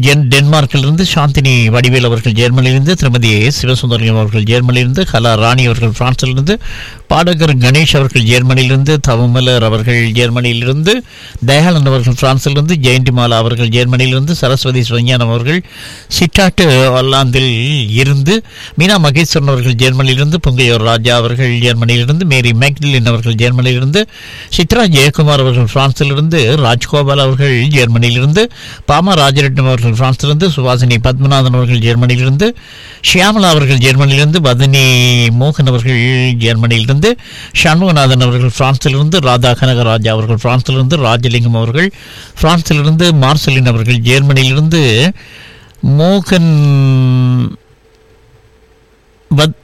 gen டென்மார்க்கிலிருந்து Chandni Vadivel அவர்கள் ஜெர்மனியிலிருந்து திருமதி சிவசுந்தரம் அவர்கள் ஜெர்மனியிலிருந்து கலா ராணி அவர்கள் பிரான்சிலிருந்து பாடகர் கணேஷ் அவர்கள் ஜெர்மனியிலிருந்து தவமலர் அவர்கள் ஜெர்மனியிலிருந்து தயாளன் அவர்கள் பிரான்சிலிருந்து ஜெயந்திமாலா அவர்கள் ஜெர்மனியிலிருந்து சரஸ்வதி சுவஞானம் அவர்கள் சிட்டாட்டு ஒல்லாந்தில் இருந்து மீனா மகேஸ்வரன் அவர்கள் ஜெர்மனியிலிருந்து பொங்கையூர் ராஜா அவர்கள் ஜெர்மனியிலிருந்து மேரி மேக்டிலின் அவர்கள் ஜெர்மனியிலிருந்து சித்ரா ஜெயக்குமார் அவர்கள் பிரான்சிலிருந்து ராஜ்கோபால் அவர்கள் ஜெர்மனியிலிருந்து பாமா ராஜரட்னம் அவர்கள் பிரான்சிலிருந்து சுவாசினி பத்மநாதன் அவர்கள் ஜெர்மனியிலிருந்து ஷியாமலா அவர்கள் ஜெர்மனியிலிருந்து பதனி மோகன் அவர்கள் ஜெர்மனியிலிருந்து சண்முகநாதன் அவர்கள் பிரான்சிலிருந்து ராதா கனகராஜா அவர்கள் பிரான்சிலிருந்து ராஜலிங்கம் அவர்கள் பிரான்சிலிருந்து மார்சலின் அவர்கள் ஜெர்மனியிலிருந்து மோகன் பத்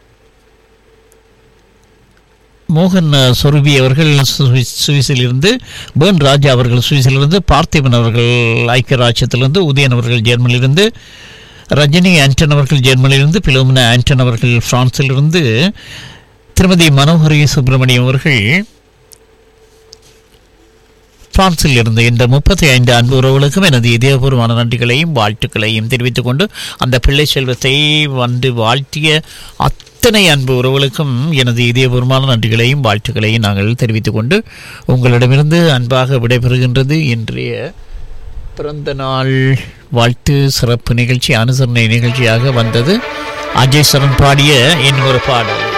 மோகன் அஹ், சொருபி அவர்கள் சுவிஸ் சுவிஸிலிருந்து பேர்ன் ராஜா அவர்கள் சுவிஸிலிருந்து பார்த்திபன் அவர்கள் ஐக்கிய ராஜ்யத்திலிருந்து உதயன் அவர்கள் ஜெர்மனியிலிருந்து ரஜினி ஆண்டன் அவர்கள் ஜெர்மனியிலிருந்து பிலோமினா ஆண்டன் அவர்கள் பிரான்சிலிருந்து திருமதி மனோகரி சுப்பிரமணியம் அவர்கள் பிரான்சில் இருந்து இந்த முப்பத்தி ஐந்து அன்பு உறவுகளுக்கும் எனது இதயபூர்வமான நன்றிகளையும் வாழ்த்துக்களையும் தெரிவித்துக் கொண்டு அந்த பிள்ளை செல்வத்தை வந்து வாழ்த்திய அத்தனை அன்பு உறவுகளுக்கும் எனது இதயபூர்வமான நன்றிகளையும் வாழ்த்துக்களையும் நாங்கள் தெரிவித்துக் கொண்டு உங்களிடமிருந்து அன்பாக விடைபெறுகின்றது இன்றைய பிறந்த நாள் வாழ்த்து சிறப்பு நிகழ்ச்சி அனுசரணை நிகழ்ச்சியாக வந்தது அஜய் சரண் பாடிய இன்னொரு பாடல்